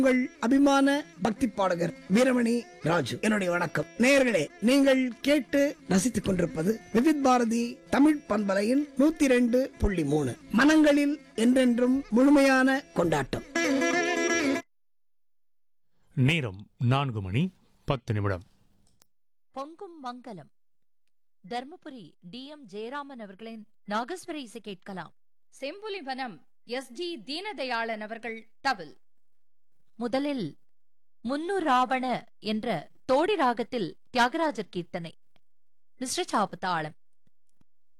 உங்கள் அபிமான பக்தி பாடகர் வீரமணி ராஜு என்னுடைய வணக்கம் நேயர்களே நீங்கள் கேட்டு ரசித்துக் கொண்டிருப்பது விவித் பாரதி தமிழ் பண்பலையின் நூத்தி ரெண்டு புள்ளி மூணு மனங்களில் என்றென்றும் முழுமையான கொண்டாட்டம் நேரம் நான்கு மணி பத்து நிமிடம் பொங்கும் மங்கலம் தர்மபுரி டி எம் ஜெயராமன் அவர்களின் நாகஸ்வர இசை கேட்கலாம் செம்புலிவனம் எஸ் ஜி தீனதயாளன் அவர்கள் தவில் முதலில் முன்னு ராவண என்ற தோடி ராகத்தில் தியாகராஜர் கீர்த்தனை மிஸ்ர சாபத்தாளம்